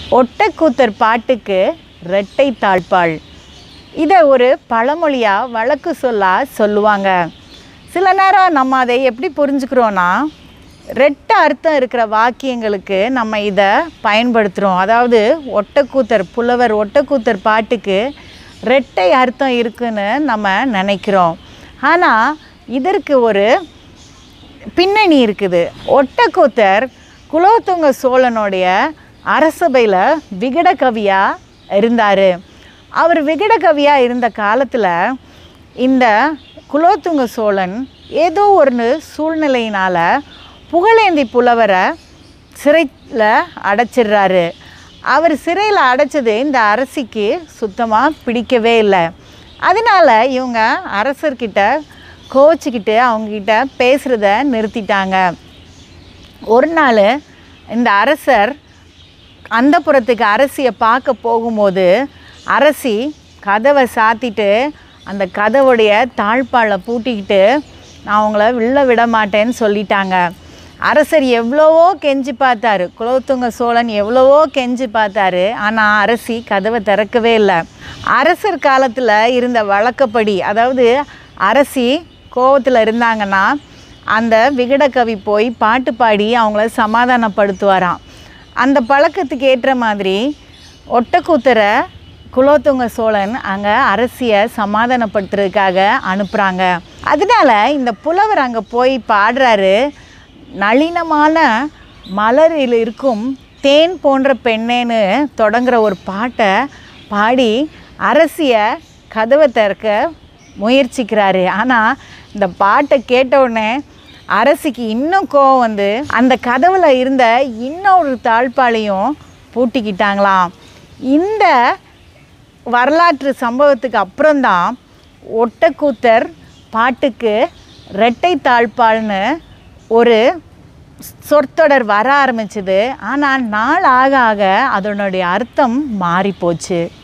ஒட்டக்கூத்தர் பாட்டுக்கு ரெட்டை தாழ்பாள் இதை ஒரு பழமொழியாக வழக்கு சொல்லா சொல்லுவாங்க சில நேரம் நம்ம அதை எப்படி புரிஞ்சுக்கிறோன்னா ரெட்டை அர்த்தம் இருக்கிற வாக்கியங்களுக்கு நம்ம இதை பயன்படுத்துகிறோம் அதாவது ஒட்டக்கூத்தர் புலவர் ஒட்டக்கூத்தர் பாட்டுக்கு ரெட்டை அர்த்தம் இருக்குன்னு நம்ம நினைக்கிறோம் ஆனால் இதற்கு ஒரு பின்னணி இருக்குது ஒட்டக்கூத்தர் குலோத்துங்க சோழனுடைய அரசபையில் விகட கவியாக இருந்தார் அவர் விகட கவியாக இருந்த காலத்தில் இந்த குலோத்துங்க சோழன் ஏதோ ஒரு சூழ்நிலையினால் புகழேந்தி புலவரை சிறையில் அடைச்சிடுறாரு அவர் சிறையில் அடைச்சது இந்த அரசிக்கு சுத்தமாக பிடிக்கவே இல்லை அதனால இவங்க அரசர்கிட்ட கோச்சிக்கிட்டு அவங்கக்கிட்ட பேசுகிறத நிறுத்திட்டாங்க ஒரு நாள் இந்த அரசர் அந்தப்புறத்துக்கு அரசியை பார்க்க போகும்போது அரசி கதவை சாத்திட்டு அந்த கதவுடைய தாழ்பாலை பூட்டிக்கிட்டு நான் அவங்கள வெளில விட மாட்டேன்னு சொல்லிட்டாங்க அரசர் எவ்வளவோ கெஞ்சி பார்த்தாரு குலோத்துங்க சோழன் எவ்வளவோ கெஞ்சி பார்த்தாரு ஆனால் அரசி கதவை திறக்கவே இல்லை அரசர் காலத்தில் இருந்த வழக்கப்படி அதாவது அரசி கோவத்தில் இருந்தாங்கன்னா அந்த விகடகவி போய் பாட்டு பாடி அவங்கள சமாதானப்படுத்துவாராம் அந்த பழக்கத்துக்கு ஏற்ற மாதிரி ஒட்டக்கூத்தரை குலோத்துங்க சோழன் அங்கே அரசியை சமாதானப்படுத்துறதுக்காக அனுப்புகிறாங்க அதனால இந்த புலவர் அங்கே போய் பாடுறாரு நளினமான மலரில் இருக்கும் தேன் போன்ற பெண்ணேன்னு தொடங்குற ஒரு பாட்டை பாடி அரசியை கதவை திறக்க முயற்சிக்கிறாரு ஆனால் இந்த பாட்டை கேட்ட உடனே அரசிக்கு இன்னும் கோவம் வந்து அந்த கதவுல இருந்த இன்னொரு தாழ்பாளையும் பூட்டிக்கிட்டாங்களாம் இந்த வரலாற்று சம்பவத்துக்கு அப்புறம்தான் ஒட்டக்கூத்தர் பாட்டுக்கு ரெட்டை தாழ்பாள்னு ஒரு சொற்றொடர் வர ஆரம்பிச்சது ஆனால் நாள் ஆக ஆக அதனுடைய அர்த்தம் மாறி போச்சு